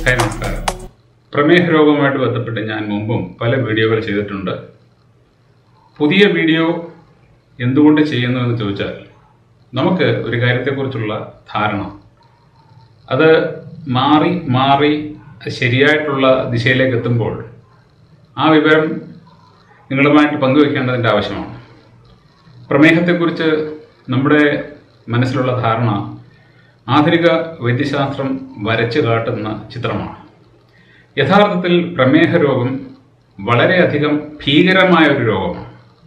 hi നമസ്കാരം പ്രമേഹ രോഗവുമായിട്ട് ബന്ധപ്പെട്ട് ഞാൻ മുമ്പും പല വീഡിയോകൾ ചെയ്തിട്ടുണ്ട് പുതിയ വീഡിയോ എന്തുകൊണ്ട് ചെയ്യുന്നു എന്ന് ചോദിച്ചാൽ നമുക്ക് ഒരു കാര്യത്തെക്കുറിച്ചുള്ള ധാരണ അത് മാറി മാറി ശരിയായിട്ടുള്ള ദിശയിലേക്ക് എത്തുമ്പോൾ ആ വിവരം നിങ്ങളുമായിട്ട് പങ്കുവെക്കേണ്ടതിൻ്റെ ആവശ്യമാണ് പ്രമേഹത്തെക്കുറിച്ച് നമ്മുടെ മനസ്സിലുള്ള ധാരണ ആധുനിക വൈദ്യശാസ്ത്രം വരച്ചു കാട്ടുന്ന ചിത്രമാണ് യഥാർത്ഥത്തിൽ പ്രമേഹ രോഗം വളരെയധികം ഭീകരമായ ഒരു രോഗമാണ്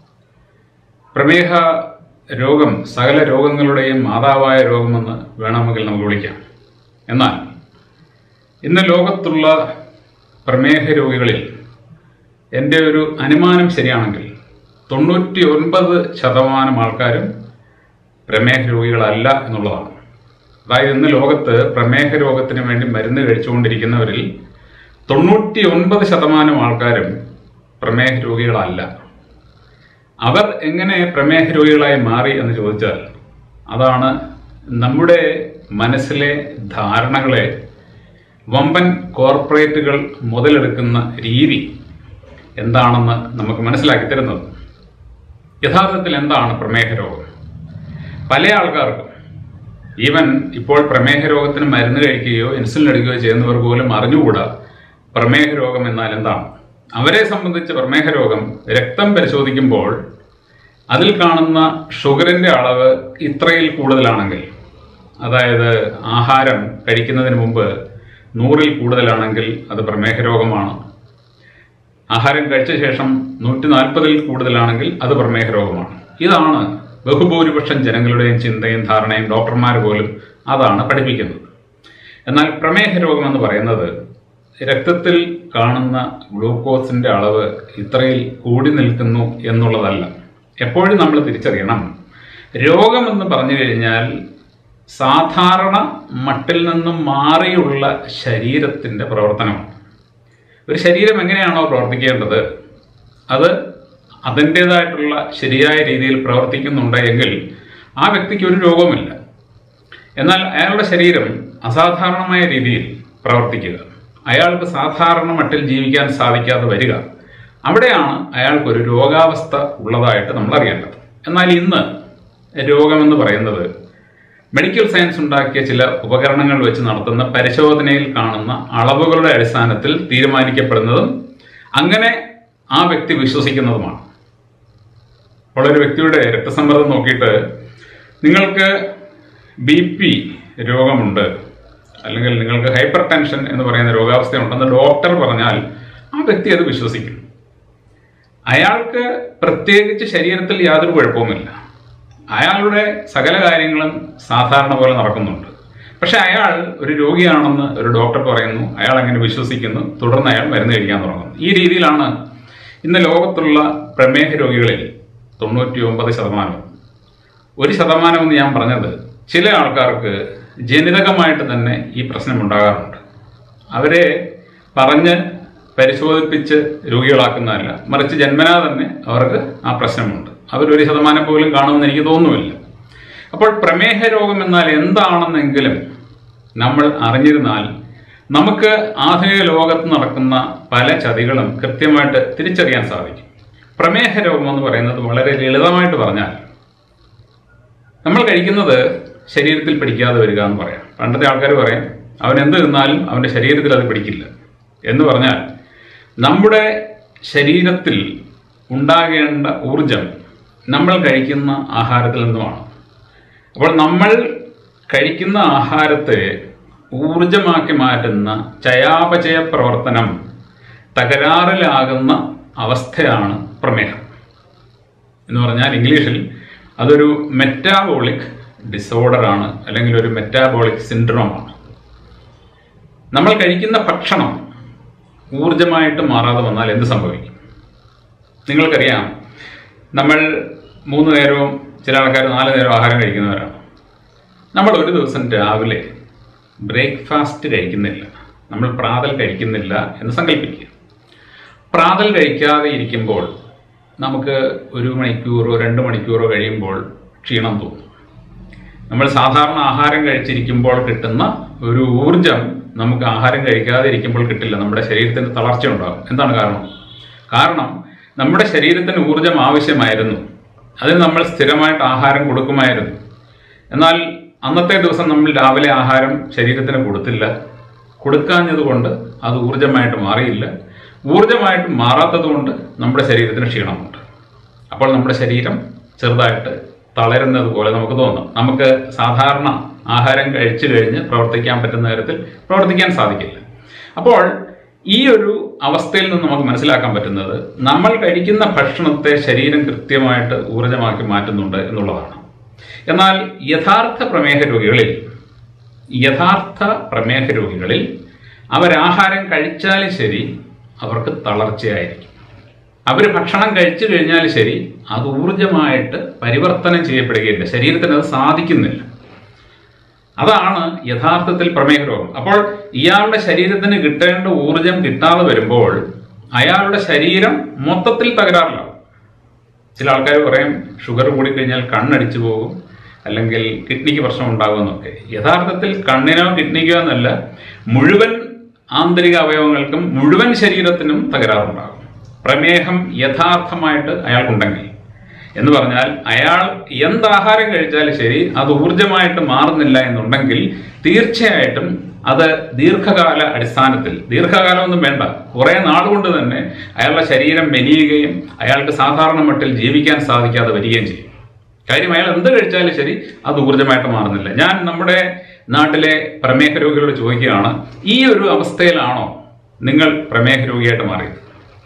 പ്രമേഹ രോഗം സകല രോഗങ്ങളുടെയും മാതാവായ രോഗമെന്ന് വേണമെങ്കിൽ നമുക്ക് വിളിക്കാം എന്നാൽ ഇന്ന് ലോകത്തുള്ള പ്രമേഹ രോഗികളിൽ എൻ്റെ ഒരു അനുമാനം ശരിയാണെങ്കിൽ തൊണ്ണൂറ്റി ഒൻപത് ശതമാനം ആൾക്കാരും പ്രമേഹ രോഗികളല്ല എന്നുള്ളതാണ് അതായത് ഇന്ന് ലോകത്ത് പ്രമേഹ രോഗത്തിന് വേണ്ടി മരുന്ന് കഴിച്ചുകൊണ്ടിരിക്കുന്നവരിൽ തൊണ്ണൂറ്റി ഒൻപത് ശതമാനം ആൾക്കാരും പ്രമേഹ രോഗികളല്ല അവർ എങ്ങനെ പ്രമേഹ രോഗികളായി മാറി എന്ന് ചോദിച്ചാൽ അതാണ് നമ്മുടെ മനസ്സിലെ ധാരണകളെ വമ്പൻ കോർപ്പറേറ്റുകൾ മുതലെടുക്കുന്ന രീതി എന്താണെന്ന് നമുക്ക് മനസ്സിലാക്കി തരുന്നത് യഥാർത്ഥത്തിൽ എന്താണ് പ്രമേഹ രോഗം പല ആൾക്കാർക്കും ഈവൻ ഇപ്പോൾ പ്രമേഹ രോഗത്തിന് മരുന്ന് കഴിക്കുകയോ ഇൻസുലിൻ എടുക്കുകയോ ചെയ്യുന്നവർ പോലും അറിഞ്ഞുകൂടാ പ്രമേഹ രോഗം എന്നാൽ എന്താണ് അവരെ സംബന്ധിച്ച് പ്രമേഹ രോഗം രക്തം പരിശോധിക്കുമ്പോൾ അതിൽ കാണുന്ന ഷുഗറിന്റെ അളവ് ഇത്രയിൽ കൂടുതലാണെങ്കിൽ അതായത് ആഹാരം കഴിക്കുന്നതിന് മുമ്പ് നൂറിൽ കൂടുതലാണെങ്കിൽ അത് പ്രമേഹ രോഗമാണ് ആഹാരം കഴിച്ച ശേഷം നൂറ്റി നാൽപ്പതിൽ കൂടുതലാണെങ്കിൽ അത് പ്രമേഹ രോഗമാണ് ഇതാണ് ബഹുഭൂരിപക്ഷം ജനങ്ങളുടെയും ചിന്തയും ധാരണയും ഡോക്ടർമാർ പോലും അതാണ് പഠിപ്പിക്കുന്നത് എന്നാൽ പ്രമേഹ രോഗം എന്ന് പറയുന്നത് രക്തത്തിൽ കാണുന്ന ഗ്ലൂക്കോസിന്റെ അളവ് ഇത്രയിൽ കൂടി നിൽക്കുന്നു എന്നുള്ളതല്ല എപ്പോഴും നമ്മൾ തിരിച്ചറിയണം രോഗമെന്ന് പറഞ്ഞു കഴിഞ്ഞാൽ സാധാരണ മട്ടിൽ നിന്നും മാറിയുള്ള ശരീരത്തിന്റെ പ്രവർത്തനമാണ് ഒരു ശരീരം എങ്ങനെയാണോ പ്രവർത്തിക്കേണ്ടത് അത് അതിൻ്റെതായിട്ടുള്ള ശരിയായ രീതിയിൽ പ്രവർത്തിക്കുന്നുണ്ട് എങ്കിൽ ആ വ്യക്തിക്ക് ഒരു രോഗവുമില്ല എന്നാൽ അയാളുടെ ശരീരം അസാധാരണമായ രീതിയിൽ പ്രവർത്തിക്കുക അയാൾക്ക് സാധാരണ മട്ടിൽ ജീവിക്കാൻ സാധിക്കാതെ വരിക അവിടെയാണ് അയാൾക്കൊരു രോഗാവസ്ഥ ഉള്ളതായിട്ട് നമ്മൾ അറിയേണ്ടത് എന്നാൽ ഇന്ന് രോഗമെന്ന് പറയുന്നത് മെഡിക്കൽ സയൻസ് ഉണ്ടാക്കിയ ചില ഉപകരണങ്ങൾ വെച്ച് നടത്തുന്ന പരിശോധനയിൽ കാണുന്ന അളവുകളുടെ അടിസ്ഥാനത്തിൽ തീരുമാനിക്കപ്പെടുന്നതും അങ്ങനെ ആ വ്യക്തി വിശ്വസിക്കുന്നതുമാണ് അപ്പോൾ ഒരു വ്യക്തിയുടെ രക്തസമ്മർദ്ദം നോക്കിയിട്ട് നിങ്ങൾക്ക് ബി പി രോഗമുണ്ട് അല്ലെങ്കിൽ നിങ്ങൾക്ക് ഹൈപ്പർ ടെൻഷൻ എന്ന് പറയുന്ന രോഗാവസ്ഥയുണ്ടെന്ന് ഡോക്ടർ പറഞ്ഞാൽ ആ വ്യക്തി അത് വിശ്വസിക്കും അയാൾക്ക് പ്രത്യേകിച്ച് ശരീരത്തിൽ യാതൊരു കുഴപ്പവുമില്ല അയാളുടെ സകല കാര്യങ്ങളും സാധാരണ പോലെ നടക്കുന്നുണ്ട് പക്ഷെ അയാൾ ഒരു രോഗിയാണെന്ന് ഒരു ഡോക്ടർ പറയുന്നു അയാൾ അങ്ങനെ വിശ്വസിക്കുന്നു തുടർന്ന് അയാൾ മരുന്ന് കഴിക്കാൻ തുടങ്ങുന്നു ഈ രീതിയിലാണ് ഇന്ന് ലോകത്തുള്ള പ്രമേഹ രോഗികളിൽ തൊണ്ണൂറ്റി ഒമ്പത് ശതമാനം ഒരു ശതമാനം എന്ന് ഞാൻ പറഞ്ഞത് ചില ആൾക്കാർക്ക് ജനിതകമായിട്ട് തന്നെ ഈ പ്രശ്നം ഉണ്ടാകാറുണ്ട് അവരെ പറഞ്ഞ് പരിശോധിപ്പിച്ച് രോഗികളാക്കുന്നതല്ല മറിച്ച് ജന്മനാ തന്നെ അവർക്ക് ആ പ്രശ്നമുണ്ട് അവരൊരു ശതമാനം പോലും കാണുമെന്ന് എനിക്ക് തോന്നുന്നില്ല അപ്പോൾ പ്രമേഹ രോഗം എന്നാൽ എന്താണെന്നെങ്കിലും നമ്മൾ അറിഞ്ഞിരുന്നാൽ നമുക്ക് ആധുനിക ലോകത്ത് നടക്കുന്ന പല ചതികളും കൃത്യമായിട്ട് തിരിച്ചറിയാൻ സാധിക്കും പ്രമേഹ രോഗം എന്ന് പറയുന്നത് വളരെ ലളിതമായിട്ട് പറഞ്ഞാൽ നമ്മൾ കഴിക്കുന്നത് ശരീരത്തിൽ പിടിക്കാതെ വരിക എന്ന് പറയാം പണ്ടത്തെ ആൾക്കാർ പറയാം അവൻ എന്ത് തിന്നാലും അവൻ്റെ ശരീരത്തിൽ അത് പിടിക്കില്ല എന്ന് പറഞ്ഞാൽ നമ്മുടെ ശരീരത്തിൽ ഉണ്ടാകേണ്ട ഊർജം നമ്മൾ കഴിക്കുന്ന ആഹാരത്തിൽ നിന്നുമാണ് അപ്പോൾ നമ്മൾ കഴിക്കുന്ന ആഹാരത്തെ ഊർജമാക്കി മാറ്റുന്ന ചയാപചയ പ്രവർത്തനം തകരാറിലാകുന്ന അവസ്ഥയാണ് പ്രമേഹം എന്ന് പറഞ്ഞാൽ ഇംഗ്ലീഷിൽ അതൊരു മെറ്റാബോളിക് ഡിസോർഡറാണ് അല്ലെങ്കിൽ ഒരു മെറ്റാബോളിക് സിൻഡ്രോമാണ് നമ്മൾ കഴിക്കുന്ന ഭക്ഷണം ഊർജമായിട്ട് മാറാതെ വന്നാൽ എന്ത് സംഭവിക്കും നിങ്ങൾക്കറിയാം നമ്മൾ മൂന്ന് നേരവും ചില ആൾക്കാർ നാല് നേരം ആഹാരം കഴിക്കുന്നവരാണ് നമ്മൾ ഒരു ദിവസം രാവിലെ ബ്രേക്ക്ഫാസ്റ്റ് കഴിക്കുന്നില്ല നമ്മൾ പ്രാതൽ കഴിക്കുന്നില്ല എന്ന് സങ്കല്പിക്കുക പ്രാതൽ കഴിക്കാതെ ഇരിക്കുമ്പോൾ നമുക്ക് ഒരു മണിക്കൂറോ രണ്ട് മണിക്കൂറോ കഴിയുമ്പോൾ ക്ഷീണം തോന്നും നമ്മൾ സാധാരണ ആഹാരം കഴിച്ചിരിക്കുമ്പോൾ കിട്ടുന്ന ഒരു ഊർജം നമുക്ക് ആഹാരം കഴിക്കാതെ ഇരിക്കുമ്പോൾ കിട്ടില്ല നമ്മുടെ ശരീരത്തിന് തളർച്ച ഉണ്ടാകും എന്താണ് കാരണം കാരണം നമ്മുടെ ശരീരത്തിന് ഊർജം ആവശ്യമായിരുന്നു അതിന് നമ്മൾ സ്ഥിരമായിട്ട് ആഹാരം കൊടുക്കുമായിരുന്നു എന്നാൽ അന്നത്തെ ദിവസം നമ്മൾ രാവിലെ ആഹാരം ശരീരത്തിന് കൊടുത്തില്ല കൊടുക്കാഞ്ഞതുകൊണ്ട് അത് ഊർജമായിട്ട് മാറിയില്ല ഊർജമായിട്ട് മാറാത്തത് കൊണ്ട് നമ്മുടെ ശരീരത്തിന് ക്ഷീണമുണ്ട് അപ്പോൾ നമ്മുടെ ശരീരം ചെറുതായിട്ട് തളരുന്നത് പോലെ നമുക്ക് തോന്നും നമുക്ക് സാധാരണ ആഹാരം കഴിച്ചു കഴിഞ്ഞ് പ്രവർത്തിക്കാൻ പറ്റുന്ന തരത്തിൽ പ്രവർത്തിക്കാൻ സാധിക്കില്ല അപ്പോൾ ഈ ഒരു അവസ്ഥയിൽ നിന്ന് നമുക്ക് മനസ്സിലാക്കാൻ പറ്റുന്നത് നമ്മൾ കഴിക്കുന്ന ഭക്ഷണത്തെ ശരീരം കൃത്യമായിട്ട് ഊർജമാക്കി മാറ്റുന്നുണ്ട് എന്നുള്ളതാണ് എന്നാൽ യഥാർത്ഥ പ്രമേഹ രോഗികളിൽ യഥാർത്ഥ പ്രമേഹ രോഗികളിൽ അവരാഹാരം കഴിച്ചാലും ശരി അവർക്ക് തളർച്ചയായിരിക്കും അവർ ഭക്ഷണം കഴിച്ചു കഴിഞ്ഞാൽ ശരി അത് ഊർജമായിട്ട് പരിവർത്തനം ചെയ്യപ്പെടുകയില്ല ശരീരത്തിന് അത് സാധിക്കുന്നില്ല അതാണ് യഥാർത്ഥത്തിൽ പ്രമേഹ രോഗം അപ്പോൾ ഇയാളുടെ ശരീരത്തിന് കിട്ടേണ്ട ഊർജം കിട്ടാതെ വരുമ്പോൾ അയാളുടെ ശരീരം മൊത്തത്തിൽ തകരാറിലാവും ചില ആൾക്കാർ പറയും ഷുഗർ കൂടിക്കഴിഞ്ഞാൽ കണ്ണടിച്ചു പോകും അല്ലെങ്കിൽ കിഡ്നിക്ക് പ്രശ്നം ഉണ്ടാകുമെന്നൊക്കെ യഥാർത്ഥത്തിൽ കണ്ണിനോ കിഡ്നിക്കോ എന്നല്ല മുഴുവൻ ആന്തരിക അവയവങ്ങൾക്കും മുഴുവൻ ശരീരത്തിനും തകരാറുണ്ടാകും പ്രമേഹം യഥാർത്ഥമായിട്ട് അയാൾക്കുണ്ടെങ്കിൽ എന്ന് പറഞ്ഞാൽ അയാൾ എന്താഹാരം കഴിച്ചാലും ശരി അത് ഊർജമായിട്ട് മാറുന്നില്ല എന്നുണ്ടെങ്കിൽ തീർച്ചയായിട്ടും അത് ദീർഘകാല അടിസ്ഥാനത്തിൽ ദീർഘകാലമൊന്നും വേണ്ട കുറെ നാളുകൊണ്ട് തന്നെ അയാളുടെ ശരീരം മെലിയുകയും അയാൾക്ക് സാധാരണ മട്ടിൽ ജീവിക്കാൻ സാധിക്കാതെ വരികയും ചെയ്യും കാര്യം അയാൾ എന്ത് കഴിച്ചാലും ശരി അത് ഊർജമായിട്ട് മാറുന്നില്ല ഞാൻ നമ്മുടെ നാട്ടിലെ പ്രമേഹ രോഗികളോട് ചോദിക്കുകയാണ് ഈ ഒരു അവസ്ഥയിലാണോ നിങ്ങൾ പ്രമേഹ രോഗിയായിട്ട് മാറിയത്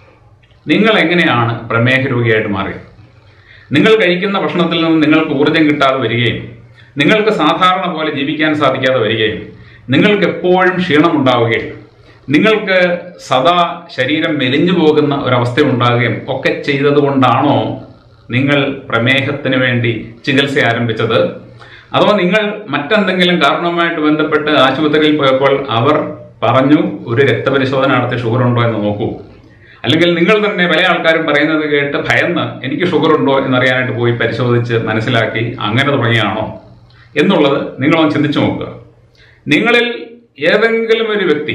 നിങ്ങൾ എങ്ങനെയാണ് പ്രമേഹ രോഗിയായിട്ട് മാറിയത് നിങ്ങൾ കഴിക്കുന്ന ഭക്ഷണത്തിൽ നിന്ന് നിങ്ങൾക്ക് ഊർജം കിട്ടാതെ വരികയും നിങ്ങൾക്ക് സാധാരണ പോലെ ജീവിക്കാൻ സാധിക്കാതെ വരികയും നിങ്ങൾക്ക് എപ്പോഴും ക്ഷീണമുണ്ടാവുകയും നിങ്ങൾക്ക് സദാ ശരീരം മെലിഞ്ഞു പോകുന്ന ഒരവസ്ഥ ഉണ്ടാകുകയും ഒക്കെ ചെയ്തതുകൊണ്ടാണോ നിങ്ങൾ പ്രമേഹത്തിന് വേണ്ടി ചികിത്സ ആരംഭിച്ചത് അതോ നിങ്ങൾ മറ്റെന്തെങ്കിലും കാരണവുമായിട്ട് ബന്ധപ്പെട്ട് ആശുപത്രിയിൽ പോയപ്പോൾ അവർ പറഞ്ഞു ഒരു രക്തപരിശോധന നടത്തി ഷുഗർ ഉണ്ടോ എന്ന് നോക്കൂ അല്ലെങ്കിൽ നിങ്ങൾ തന്നെ പല ആൾക്കാരും പറയുന്നത് കേട്ട് ഭയന്ന് എനിക്ക് ഷുഗർ ഉണ്ടോ എന്നറിയാനായിട്ട് പോയി പരിശോധിച്ച് മനസ്സിലാക്കി അങ്ങനെ തുടങ്ങിയാണോ എന്നുള്ളത് നിങ്ങളൊന്ന് ചിന്തിച്ചു നോക്കുക നിങ്ങളിൽ ഏതെങ്കിലും ഒരു വ്യക്തി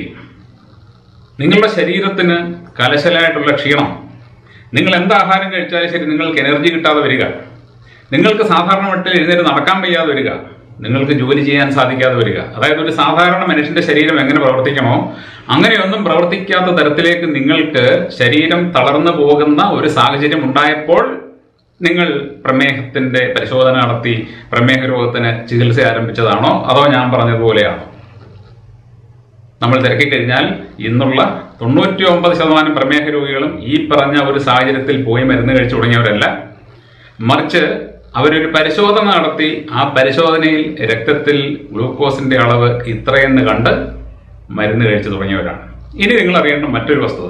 നിങ്ങളുടെ ശരീരത്തിന് കലശലായിട്ടുള്ള ക്ഷീണം നിങ്ങൾ എന്ത് ആഹാരം കഴിച്ചാലും ശരി നിങ്ങൾക്ക് എനർജി കിട്ടാതെ വരിക നിങ്ങൾക്ക് സാധാരണ മട്ടിൽ എഴുന്നേറ്റ് നടക്കാൻ വയ്യാതെ വരിക നിങ്ങൾക്ക് ജോലി ചെയ്യാൻ സാധിക്കാതെ വരിക അതായത് ഒരു സാധാരണ മനുഷ്യന്റെ ശരീരം എങ്ങനെ പ്രവർത്തിക്കണോ അങ്ങനെയൊന്നും പ്രവർത്തിക്കാത്ത തരത്തിലേക്ക് നിങ്ങൾക്ക് ശരീരം തളർന്നു പോകുന്ന ഒരു സാഹചര്യം ഉണ്ടായപ്പോൾ നിങ്ങൾ പ്രമേഹത്തിന്റെ പരിശോധന നടത്തി പ്രമേഹ രോഗത്തിന് ചികിത്സ ആരംഭിച്ചതാണോ അതോ ഞാൻ പറഞ്ഞതുപോലെയാണോ നമ്മൾ തിരക്കി കഴിഞ്ഞാൽ ഇന്നുള്ള തൊണ്ണൂറ്റി ഒമ്പത് ശതമാനം പ്രമേഹ രോഗികളും ഈ പറഞ്ഞ ഒരു സാഹചര്യത്തിൽ പോയി മരുന്ന് കഴിച്ചു തുടങ്ങിയവരല്ല മറിച്ച് അവരൊരു പരിശോധന നടത്തി ആ പരിശോധനയിൽ രക്തത്തിൽ ഗ്ലൂക്കോസിന്റെ അളവ് ഇത്രയെന്ന് കണ്ട് മരുന്ന് കഴിച്ചു തുടങ്ങിയവരാണ് ഇനി നിങ്ങൾ അറിയേണ്ട മറ്റൊരു വസ്തുത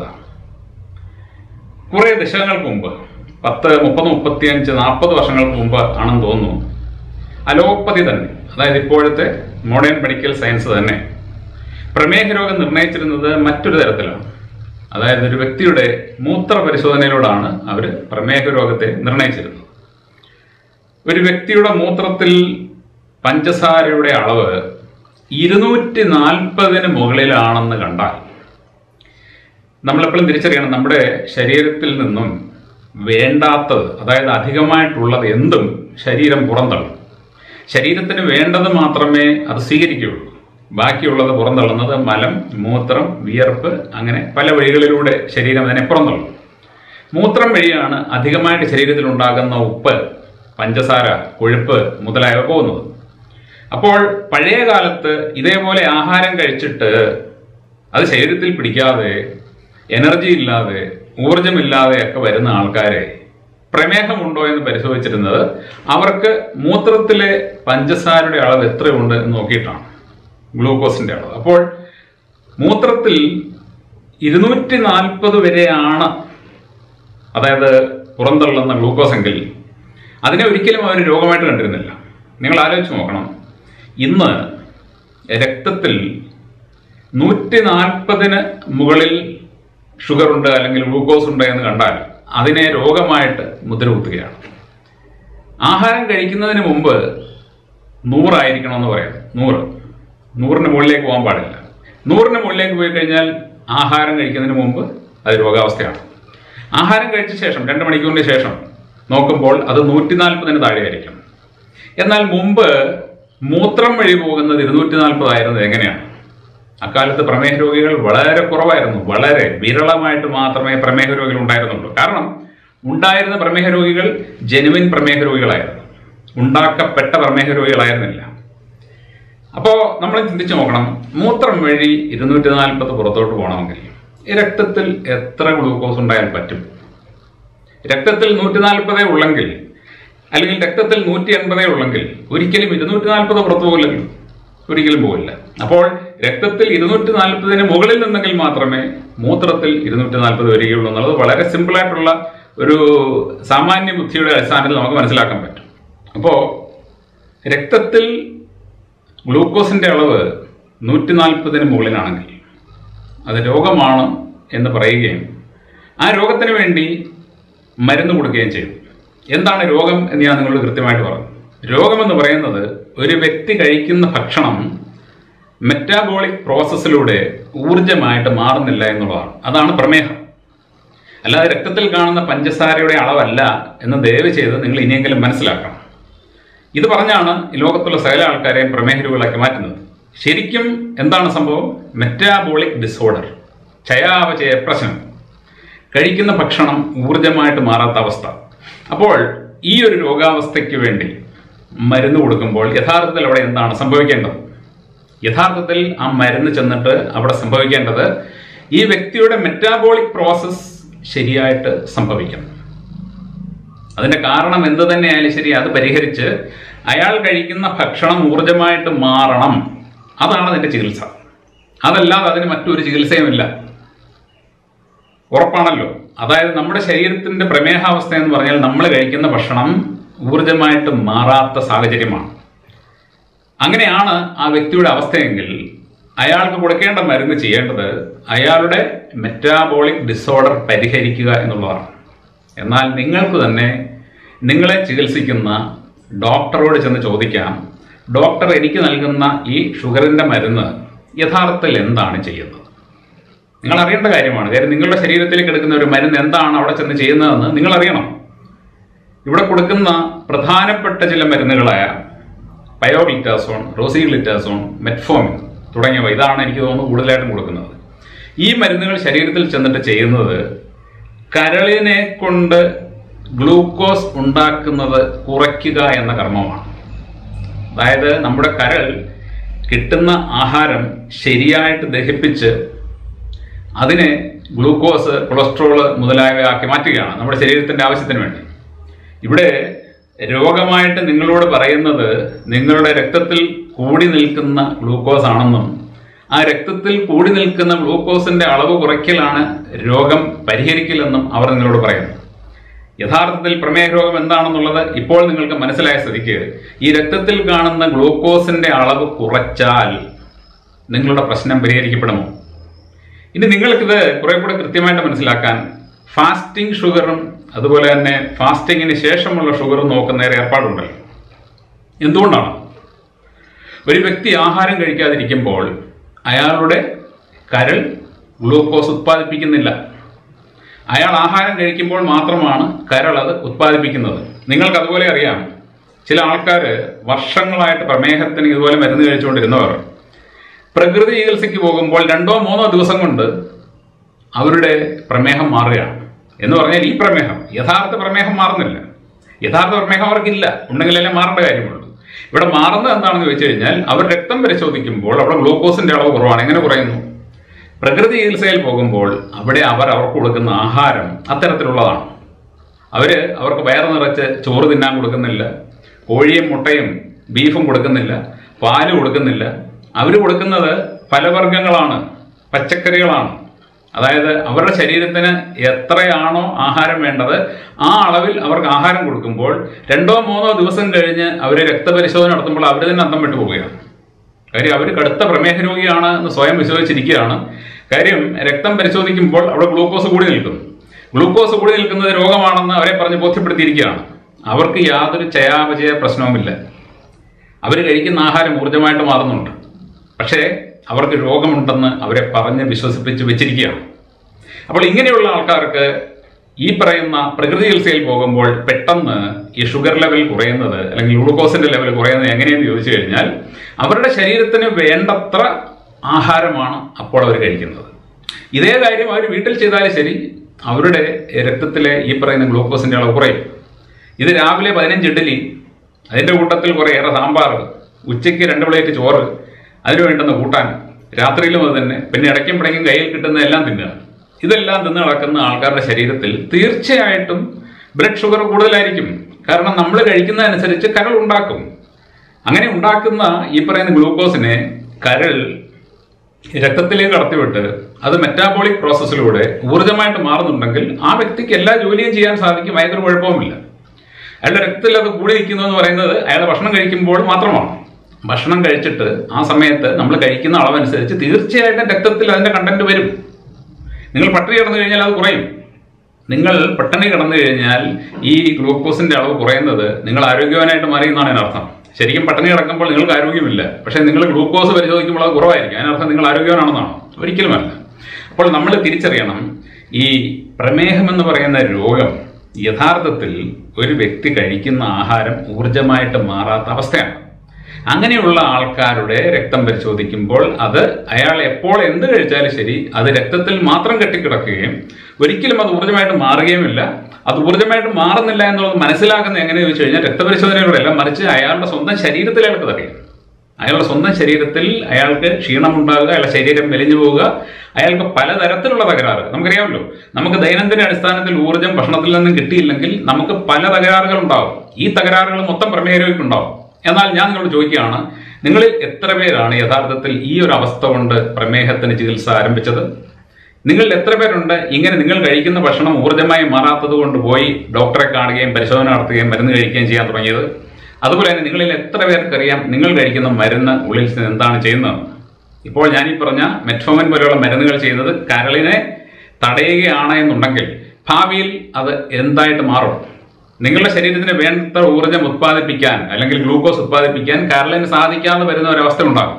കുറെ ദശകങ്ങൾക്ക് മുമ്പ് പത്ത് മുപ്പത് മുപ്പത്തിയഞ്ച് നാൽപ്പത് വർഷങ്ങൾക്ക് മുമ്പ് ആണെന്ന് തോന്നുന്നു അലോപ്പതി തന്നെ അതായത് ഇപ്പോഴത്തെ മോഡേൺ മെഡിക്കൽ സയൻസ് തന്നെ പ്രമേഹ രോഗം നിർണയിച്ചിരുന്നത് മറ്റൊരു തരത്തിലാണ് അതായത് ഒരു വ്യക്തിയുടെ മൂത്ര പരിശോധനയിലൂടെയാണ് അവർ പ്രമേഹ രോഗത്തെ നിർണയിച്ചിരുന്നത് ഒരു വ്യക്തിയുടെ മൂത്രത്തിൽ പഞ്ചസാരയുടെ അളവ് ഇരുന്നൂറ്റി നാൽപ്പതിന് മുകളിലാണെന്ന് കണ്ടാൽ നമ്മളെപ്പോഴും തിരിച്ചറിയണം നമ്മുടെ ശരീരത്തിൽ നിന്നും വേണ്ടാത്തത് അതായത് അധികമായിട്ടുള്ളത് എന്തും ശരീരം പുറന്തള്ളും ശരീരത്തിന് വേണ്ടത് മാത്രമേ അത് സ്വീകരിക്കുകയുള്ളൂ ബാക്കിയുള്ളത് പുറന്തള്ളുന്നത് മലം മൂത്രം വിയർപ്പ് അങ്ങനെ പല വഴികളിലൂടെ ശരീരം അതിനെ പുറന്തള്ളും മൂത്രം വഴിയാണ് അധികമായിട്ട് ശരീരത്തിൽ ഉണ്ടാകുന്ന ഉപ്പ് പഞ്ചസാര കൊഴുപ്പ് മുതലായവ പോകുന്നത് അപ്പോൾ പഴയ കാലത്ത് ഇതേപോലെ ആഹാരം കഴിച്ചിട്ട് അത് ശരീരത്തിൽ പിടിക്കാതെ എനർജി ഇല്ലാതെ ഊർജമില്ലാതെ ഒക്കെ വരുന്ന ആൾക്കാരെ പ്രമേഹമുണ്ടോ എന്ന് പരിശോധിച്ചിരുന്നത് അവർക്ക് മൂത്രത്തിലെ പഞ്ചസാരയുടെ അളവ് എത്രയുണ്ട് എന്ന് നോക്കിയിട്ടാണ് ഗ്ലൂക്കോസിന്റെ അളവ് അപ്പോൾ മൂത്രത്തിൽ ഇരുന്നൂറ്റി നാൽപ്പത് വരെയാണ് അതായത് പുറന്തള്ളുന്ന ഗ്ലൂക്കോസ് എങ്കിൽ അതിനെ ഒരിക്കലും അവർ രോഗമായിട്ട് കണ്ടിരുന്നില്ല നിങ്ങൾ ആലോചിച്ച് നോക്കണം ഇന്ന് രക്തത്തിൽ നൂറ്റി നാൽപ്പതിന് മുകളിൽ ഷുഗർ ഉണ്ട് അല്ലെങ്കിൽ ഗ്ലൂക്കോസ് ഉണ്ട് എന്ന് കണ്ടാൽ അതിനെ രോഗമായിട്ട് മുദ്ര കുത്തുകയാണ് ആഹാരം കഴിക്കുന്നതിന് മുമ്പ് നൂറായിരിക്കണം എന്ന് പറയാം നൂറ് നൂറിന് മുകളിലേക്ക് പോകാൻ പാടില്ല നൂറിന് മുകളിലേക്ക് പോയി കഴിഞ്ഞാൽ ആഹാരം കഴിക്കുന്നതിന് മുമ്പ് അത് രോഗാവസ്ഥയാണ് ആഹാരം കഴിച്ച ശേഷം രണ്ട് മണിക്കൂറിന് ശേഷം നോക്കുമ്പോൾ അത് നൂറ്റി നാൽപ്പതിന് താഴെയായിരിക്കും എന്നാൽ മുമ്പ് മൂത്രം വഴി പോകുന്നത് ഇരുന്നൂറ്റി നാൽപ്പതായിരുന്നത് എങ്ങനെയാണ് അക്കാലത്ത് പ്രമേഹ രോഗികൾ വളരെ കുറവായിരുന്നു വളരെ വിരളമായിട്ട് മാത്രമേ പ്രമേഹ രോഗികൾ ഉണ്ടായിരുന്നുള്ളൂ കാരണം ഉണ്ടായിരുന്ന പ്രമേഹ രോഗികൾ ജെനുവിൻ പ്രമേഹ രോഗികളായിരുന്നു ഉണ്ടാക്കപ്പെട്ട പ്രമേഹ രോഗികളായിരുന്നില്ല അപ്പോൾ നമ്മൾ ചിന്തിച്ചു നോക്കണം മൂത്രം വഴി ഇരുന്നൂറ്റി നാൽപ്പത് പുറത്തോട്ട് പോകണമെങ്കിൽ ഈ രക്തത്തിൽ എത്ര ഗ്ലൂക്കോസ് ഉണ്ടായാൽ പറ്റും രക്തത്തിൽ നൂറ്റി നാൽപ്പതേ ഉള്ളെങ്കിൽ അല്ലെങ്കിൽ രക്തത്തിൽ നൂറ്റി എൺപതേ ഉള്ളെങ്കിൽ ഒരിക്കലും ഇരുന്നൂറ്റി നാൽപ്പത് പുറത്തു പോകില്ലല്ലോ ഒരിക്കലും പോകില്ല അപ്പോൾ രക്തത്തിൽ ഇരുന്നൂറ്റി നാൽപ്പതിന് മുകളിൽ നിന്നെങ്കിൽ മാത്രമേ മൂത്രത്തിൽ ഇരുന്നൂറ്റി നാൽപ്പത് വരികയുള്ളൂ എന്നുള്ളത് വളരെ സിമ്പിൾ ആയിട്ടുള്ള ഒരു സാമാന്യ ബുദ്ധിയുടെ അടിസ്ഥാനത്തിൽ നമുക്ക് മനസ്സിലാക്കാൻ പറ്റും അപ്പോൾ രക്തത്തിൽ ഗ്ലൂക്കോസിന്റെ അളവ് നൂറ്റി നാൽപ്പതിന് മുകളിലാണെങ്കിൽ അത് രോഗമാണ് എന്ന് പറയുകയും ആ രോഗത്തിന് വേണ്ടി മരുന്ന് കൊടുക്കുകയും ചെയ്തു എന്താണ് രോഗം എന്ന് ഞാൻ നിങ്ങളോട് കൃത്യമായിട്ട് പറഞ്ഞു രോഗമെന്ന് പറയുന്നത് ഒരു വ്യക്തി കഴിക്കുന്ന ഭക്ഷണം മെറ്റാബോളിക് പ്രോസസ്സിലൂടെ ഊർജമായിട്ട് മാറുന്നില്ല എന്നുള്ളതാണ് അതാണ് പ്രമേഹം അല്ലാതെ രക്തത്തിൽ കാണുന്ന പഞ്ചസാരയുടെ അളവല്ല എന്ന് ദയവ് ചെയ്ത് നിങ്ങൾ ഇനിയെങ്കിലും മനസ്സിലാക്കണം ഇത് പറഞ്ഞാണ് ഈ ലോകത്തുള്ള സകല ആൾക്കാരെയും പ്രമേഹ രോഗികളാക്കി മാറ്റുന്നത് ശരിക്കും എന്താണ് സംഭവം മെറ്റാബോളിക് ഡിസോർഡർ ചയാപചയ പ്രശ്നം കഴിക്കുന്ന ഭക്ഷണം ഊർജമായിട്ട് മാറാത്ത അവസ്ഥ അപ്പോൾ ഈ ഒരു രോഗാവസ്ഥയ്ക്ക് വേണ്ടി മരുന്ന് കൊടുക്കുമ്പോൾ യഥാർത്ഥത്തിൽ അവിടെ എന്താണ് സംഭവിക്കേണ്ടത് യഥാർത്ഥത്തിൽ ആ മരുന്ന് ചെന്നിട്ട് അവിടെ സംഭവിക്കേണ്ടത് ഈ വ്യക്തിയുടെ മെറ്റാബോളിക് പ്രോസസ്സ് ശരിയായിട്ട് സംഭവിക്കണം അതിന്റെ കാരണം എന്ത് തന്നെയായാലും ശരി അത് പരിഹരിച്ച് അയാൾ കഴിക്കുന്ന ഭക്ഷണം ഊർജമായിട്ട് മാറണം അതാണ് അതിന്റെ ചികിത്സ അതല്ലാതെ അതിന് മറ്റൊരു ചികിത്സയുമില്ല ഉറപ്പാണല്ലോ അതായത് നമ്മുടെ ശരീരത്തിന്റെ പ്രമേഹാവസ്ഥ എന്ന് പറഞ്ഞാൽ നമ്മൾ കഴിക്കുന്ന ഭക്ഷണം ഊർജമായിട്ട് മാറാത്ത സാഹചര്യമാണ് അങ്ങനെയാണ് ആ വ്യക്തിയുടെ അവസ്ഥയെങ്കിൽ അയാൾക്ക് കൊടുക്കേണ്ട മരുന്ന് ചെയ്യേണ്ടത് അയാളുടെ മെറ്റാബോളിക് ഡിസോർഡർ പരിഹരിക്കുക എന്നുള്ളതാണ് എന്നാൽ നിങ്ങൾക്ക് തന്നെ നിങ്ങളെ ചികിത്സിക്കുന്ന ഡോക്ടറോട് ചെന്ന് ചോദിക്കാം ഡോക്ടർ എനിക്ക് നൽകുന്ന ഈ ഷുഗറിന്റെ മരുന്ന് യഥാർത്ഥത്തിൽ എന്താണ് ചെയ്യുന്നത് നിങ്ങൾ അറിയേണ്ട കാര്യമാണ് കാര്യം നിങ്ങളുടെ ശരീരത്തിലേക്ക് എടുക്കുന്ന ഒരു മരുന്ന് എന്താണ് അവിടെ ചെന്ന് ചെയ്യുന്നതെന്ന് നിങ്ങൾ അറിയണം ഇവിടെ കൊടുക്കുന്ന പ്രധാനപ്പെട്ട ചില മരുന്നുകളായ പയോഗ്ലിറ്റാസോൺ റോസിഗ്ലിറ്റാസോൺ മെറ്റ്ഫോമിൻ തുടങ്ങിയവ ഇതാണ് എനിക്ക് തോന്നുന്നു കൂടുതലായിട്ടും കൊടുക്കുന്നത് ഈ മരുന്നുകൾ ശരീരത്തിൽ ചെന്നിട്ട് ചെയ്യുന്നത് കരളിനെ കൊണ്ട് ഗ്ലൂക്കോസ് ഉണ്ടാക്കുന്നത് കുറയ്ക്കുക എന്ന കർമ്മമാണ് അതായത് നമ്മുടെ കരൾ കിട്ടുന്ന ആഹാരം ശരിയായിട്ട് ദഹിപ്പിച്ച് അതിനെ ഗ്ലൂക്കോസ് കൊളസ്ട്രോള് മുതലായവയാക്കി മാറ്റുകയാണ് നമ്മുടെ ശരീരത്തിന്റെ ആവശ്യത്തിന് വേണ്ടി ഇവിടെ രോഗമായിട്ട് നിങ്ങളോട് പറയുന്നത് നിങ്ങളുടെ രക്തത്തിൽ കൂടി നിൽക്കുന്ന ഗ്ലൂക്കോസ് ആണെന്നും ആ രക്തത്തിൽ കൂടി നിൽക്കുന്ന ഗ്ലൂക്കോസിന്റെ അളവ് കുറയ്ക്കലാണ് രോഗം പരിഹരിക്കലെന്നും അവർ നിങ്ങളോട് പറയുന്നു യഥാർത്ഥത്തിൽ പ്രമേഹ രോഗം എന്താണെന്നുള്ളത് ഇപ്പോൾ നിങ്ങൾക്ക് മനസ്സിലായ സ്ഥിതിക്ക് ഈ രക്തത്തിൽ കാണുന്ന ഗ്ലൂക്കോസിന്റെ അളവ് കുറച്ചാൽ നിങ്ങളുടെ പ്രശ്നം പരിഹരിക്കപ്പെടുമോ ഇനി നിങ്ങൾക്കിത് കുറെ കൂടെ കൃത്യമായിട്ട് മനസ്സിലാക്കാൻ ഫാസ്റ്റിംഗ് ഷുഗറും അതുപോലെ തന്നെ ഫാസ്റ്റിങ്ങിന് ശേഷമുള്ള ഷുഗറും നോക്കുന്ന ഒരു ഏർപ്പാടുണ്ടല്ലോ എന്തുകൊണ്ടാണ് ഒരു വ്യക്തി ആഹാരം കഴിക്കാതിരിക്കുമ്പോൾ അയാളുടെ കരൾ ഗ്ലൂക്കോസ് ഉത്പാദിപ്പിക്കുന്നില്ല അയാൾ ആഹാരം കഴിക്കുമ്പോൾ മാത്രമാണ് കരൾ അത് ഉത്പാദിപ്പിക്കുന്നത് നിങ്ങൾക്ക് അതുപോലെ അറിയാം ചില ആൾക്കാർ വർഷങ്ങളായിട്ട് പ്രമേഹത്തിന് ഇതുപോലെ മരുന്ന് കഴിച്ചുകൊണ്ടിരുന്നവർ പ്രകൃതി ചികിത്സയ്ക്ക് പോകുമ്പോൾ രണ്ടോ മൂന്നോ ദിവസം കൊണ്ട് അവരുടെ പ്രമേഹം മാറുകയാണ് എന്ന് പറഞ്ഞാൽ ഈ പ്രമേഹം യഥാർത്ഥ പ്രമേഹം മാറുന്നില്ല യഥാർത്ഥ പ്രമേഹം അവർക്കില്ല ഉണ്ടെങ്കിലല്ലേ മാറേണ്ട കാര്യമുള്ളൂ ഇവിടെ മാറുന്നത് എന്താണെന്ന് ചോദിച്ചു കഴിഞ്ഞാൽ അവർ രക്തം പരിശോധിക്കുമ്പോൾ അവിടെ ഗ്ലൂക്കോസിന്റെ അളവ് കുറവാണ് എങ്ങനെ കുറയുന്നു പ്രകൃതി ചികിത്സയിൽ പോകുമ്പോൾ അവിടെ അവർ അവർക്ക് കൊടുക്കുന്ന ആഹാരം അത്തരത്തിലുള്ളതാണ് അവര് അവർക്ക് വയറ് നിറച്ച് ചോറ് തിന്നാൻ കൊടുക്കുന്നില്ല കോഴിയും മുട്ടയും ബീഫും കൊടുക്കുന്നില്ല പാല് കൊടുക്കുന്നില്ല അവർ കൊടുക്കുന്നത് ഫലവർഗ്ഗങ്ങളാണ് പച്ചക്കറികളാണ് അതായത് അവരുടെ ശരീരത്തിന് എത്രയാണോ ആഹാരം വേണ്ടത് ആ അളവിൽ അവർക്ക് ആഹാരം കൊടുക്കുമ്പോൾ രണ്ടോ മൂന്നോ ദിവസം കഴിഞ്ഞ് അവർ രക്തപരിശോധന നടത്തുമ്പോൾ അവർ തന്നെ അന്തം വിട്ടു പോവുകയാണ് കാര്യം അവർ കടുത്ത പ്രമേഹ രോഗിയാണ് എന്ന് സ്വയം വിശ്വസിച്ചിരിക്കുകയാണ് കാര്യം രക്തം പരിശോധിക്കുമ്പോൾ അവിടെ ഗ്ലൂക്കോസ് കൂടി നിൽക്കുന്നു ഗ്ലൂക്കോസ് കൂടി നിൽക്കുന്നത് രോഗമാണെന്ന് അവരെ പറഞ്ഞ് ബോധ്യപ്പെടുത്തിയിരിക്കുകയാണ് അവർക്ക് യാതൊരു ചയാപചയ പ്രശ്നവുമില്ല അവർ കഴിക്കുന്ന ആഹാരം ഊർജ്ജമായിട്ട് മാറുന്നുണ്ട് പക്ഷേ അവർക്ക് രോഗമുണ്ടെന്ന് അവരെ പറഞ്ഞ് വിശ്വസിപ്പിച്ച് വെച്ചിരിക്കുകയാണ് അപ്പോൾ ഇങ്ങനെയുള്ള ആൾക്കാർക്ക് ഈ പറയുന്ന പ്രകൃതി ചികിത്സയിൽ പോകുമ്പോൾ പെട്ടെന്ന് ഈ ഷുഗർ ലെവൽ കുറയുന്നത് അല്ലെങ്കിൽ ഗ്ലൂക്കോസിന്റെ ലെവൽ കുറയുന്നത് എങ്ങനെയെന്ന് ചോദിച്ചു കഴിഞ്ഞാൽ അവരുടെ ശരീരത്തിന് വേണ്ടത്ര ആഹാരമാണ് അപ്പോൾ അവർ കഴിക്കുന്നത് ഇതേ കാര്യം അവർ വീട്ടിൽ ചെയ്താലും ശരി അവരുടെ രക്തത്തിലെ ഈ പറയുന്ന ഗ്ലൂക്കോസിന്റെ അളവ് കുറയും ഇത് രാവിലെ പതിനഞ്ച് ഇഡ്ഡലി അതിന്റെ കൂട്ടത്തിൽ കുറേയേറെ സാമ്പാർ ഉച്ചയ്ക്ക് രണ്ട് പ്ലേറ്റ് ചോറ് അതിന് വേണ്ടുന്ന കൂട്ടാൻ രാത്രിയിലും അത് തന്നെ പിന്നെ ഇടയ്ക്കും പിടയ്ക്കും കയ്യിൽ കിട്ടുന്ന എല്ലാം തിന്നുക ഇതെല്ലാം തിന്ന് നടക്കുന്ന ആൾക്കാരുടെ ശരീരത്തിൽ തീർച്ചയായിട്ടും ബ്ലഡ് ഷുഗർ കൂടുതലായിരിക്കും കാരണം നമ്മൾ കഴിക്കുന്നതനുസരിച്ച് കരൾ ഉണ്ടാക്കും അങ്ങനെ ഉണ്ടാക്കുന്ന ഈ പറയുന്ന ഗ്ലൂക്കോസിനെ കരൾ രക്തത്തിലേക്ക് കടത്തിവിട്ട് അത് മെറ്റാബോളിക് പ്രോസസ്സിലൂടെ ഊർജ്ജമായിട്ട് മാറുന്നുണ്ടെങ്കിൽ ആ വ്യക്തിക്ക് എല്ലാ ജോലിയും ചെയ്യാൻ സാധിക്കും യാതൊരു കുഴപ്പവുമില്ല അയാളുടെ രക്തത്തിൽ അത് കൂടി നിൽക്കുന്നു എന്ന് പറയുന്നത് അയാൾ ഭക്ഷണം കഴിക്കുമ്പോൾ മാത്രമാണ് ഭക്ഷണം കഴിച്ചിട്ട് ആ സമയത്ത് നമ്മൾ കഴിക്കുന്ന അളവനുസരിച്ച് തീർച്ചയായിട്ടും രക്തത്തിൽ അതിന്റെ കണ്ടന്റ് വരും നിങ്ങൾ പട്ടിണി കിടന്നു കഴിഞ്ഞാൽ അത് കുറയും നിങ്ങൾ പട്ടിണി കിടന്നു കഴിഞ്ഞാൽ ഈ ഗ്ലൂക്കോസിന്റെ അളവ് കുറയുന്നത് നിങ്ങൾ ആരോഗ്യവാനായിട്ട് മാറി എന്നാണ് അതിനർത്ഥം ശരിക്കും പട്ടിണി കിടക്കുമ്പോൾ നിങ്ങൾക്ക് ആരോഗ്യമില്ല പക്ഷേ നിങ്ങൾ ഗ്ലൂക്കോസ് പരിശോധിക്കുമ്പോൾ അത് കുറവായിരിക്കും അതിനർത്ഥം നിങ്ങൾ ആരോഗ്യവാനാണെന്നാണ് ഒരിക്കലുമല്ല അപ്പോൾ നമ്മൾ തിരിച്ചറിയണം ഈ പ്രമേഹം എന്ന് പറയുന്ന രോഗം യഥാർത്ഥത്തിൽ ഒരു വ്യക്തി കഴിക്കുന്ന ആഹാരം ഊർജമായിട്ട് മാറാത്ത അവസ്ഥയാണ് അങ്ങനെയുള്ള ആൾക്കാരുടെ രക്തം പരിശോധിക്കുമ്പോൾ അത് അയാൾ എപ്പോൾ എന്ത് കഴിച്ചാലും ശരി അത് രക്തത്തിൽ മാത്രം കെട്ടിക്കിടക്കുകയും ഒരിക്കലും അത് ഊർജ്ജമായിട്ട് മാറുകയുമില്ല അത് ഊർജ്ജമായിട്ട് മാറുന്നില്ല എന്നുള്ളത് മനസ്സിലാക്കുന്നത് എങ്ങനെയെന്ന് ചോദിച്ചു കഴിഞ്ഞാൽ രക്തപരിശോധനയിലൂടെ അല്ല മറിച്ച് അയാളുടെ സ്വന്തം ശരീരത്തിൽ അയാൾക്ക് അറിയാം അയാളുടെ സ്വന്തം ശരീരത്തിൽ അയാൾക്ക് ക്ഷീണമുണ്ടാകുക അയാളുടെ ശരീരം മെലിഞ്ഞു പോവുക അയാൾക്ക് പലതരത്തിലുള്ള തകരാറ് നമുക്കറിയാമല്ലോ നമുക്ക് ദൈനംദിന അടിസ്ഥാനത്തിൽ ഊർജ്ജം ഭക്ഷണത്തിൽ നിന്നും കിട്ടിയില്ലെങ്കിൽ നമുക്ക് പല തകരാറുകൾ ഉണ്ടാവും ഈ തകരാറുകൾ മൊത്തം പ്രമേഹരോഗിക്കുണ്ടാവും എന്നാൽ ഞാൻ നിങ്ങളോട് ചോദിക്കുകയാണ് നിങ്ങളിൽ എത്ര പേരാണ് യഥാർത്ഥത്തിൽ ഈ ഒരു അവസ്ഥ കൊണ്ട് പ്രമേഹത്തിന് ചികിത്സ ആരംഭിച്ചത് നിങ്ങളിൽ എത്ര പേരുണ്ട് ഇങ്ങനെ നിങ്ങൾ കഴിക്കുന്ന ഭക്ഷണം ഊർജ്ജമായി മാറാത്തത് കൊണ്ട് പോയി ഡോക്ടറെ കാണുകയും പരിശോധന നടത്തുകയും മരുന്ന് കഴിക്കുകയും ചെയ്യാൻ തുടങ്ങിയത് അതുപോലെ തന്നെ നിങ്ങളിൽ എത്ര പേർക്കറിയാം നിങ്ങൾ കഴിക്കുന്ന മരുന്ന് ഉള്ളിൽ നിന്ന് എന്താണ് ചെയ്യുന്നത് ഇപ്പോൾ ഞാൻ ഈ പറഞ്ഞ മെറ്റ്ഫോമൻ പോലെയുള്ള മരുന്നുകൾ ചെയ്യുന്നത് കരളിനെ തടയുകയാണ് എന്നുണ്ടെങ്കിൽ ഭാവിയിൽ അത് എന്തായിട്ട് മാറും നിങ്ങളുടെ ശരീരത്തിന് വേണ്ട ഊർജ്ജം ഉത്പാദിപ്പിക്കാൻ അല്ലെങ്കിൽ ഗ്ലൂക്കോസ് ഉത്പാദിപ്പിക്കാൻ കരളിന് സാധിക്കാതെ വരുന്ന ഒരവസ്ഥ ഉണ്ടാകും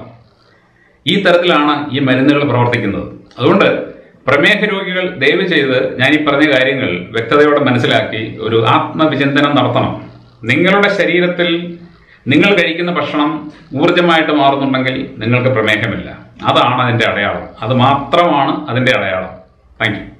ഈ തരത്തിലാണ് ഈ മരുന്നുകൾ പ്രവർത്തിക്കുന്നത് അതുകൊണ്ട് പ്രമേഹ രോഗികൾ ദയവ് ചെയ്ത് ഞാൻ ഈ പറഞ്ഞ കാര്യങ്ങൾ വ്യക്തതയോടെ മനസ്സിലാക്കി ഒരു ആത്മവിചിന്തനം നടത്തണം നിങ്ങളുടെ ശരീരത്തിൽ നിങ്ങൾ കഴിക്കുന്ന ഭക്ഷണം ഊർജമായിട്ട് മാറുന്നുണ്ടെങ്കിൽ നിങ്ങൾക്ക് പ്രമേഹമില്ല അതാണ് അതിന്റെ അടയാളം അത് മാത്രമാണ് അതിന്റെ അടയാളം താങ്ക് യു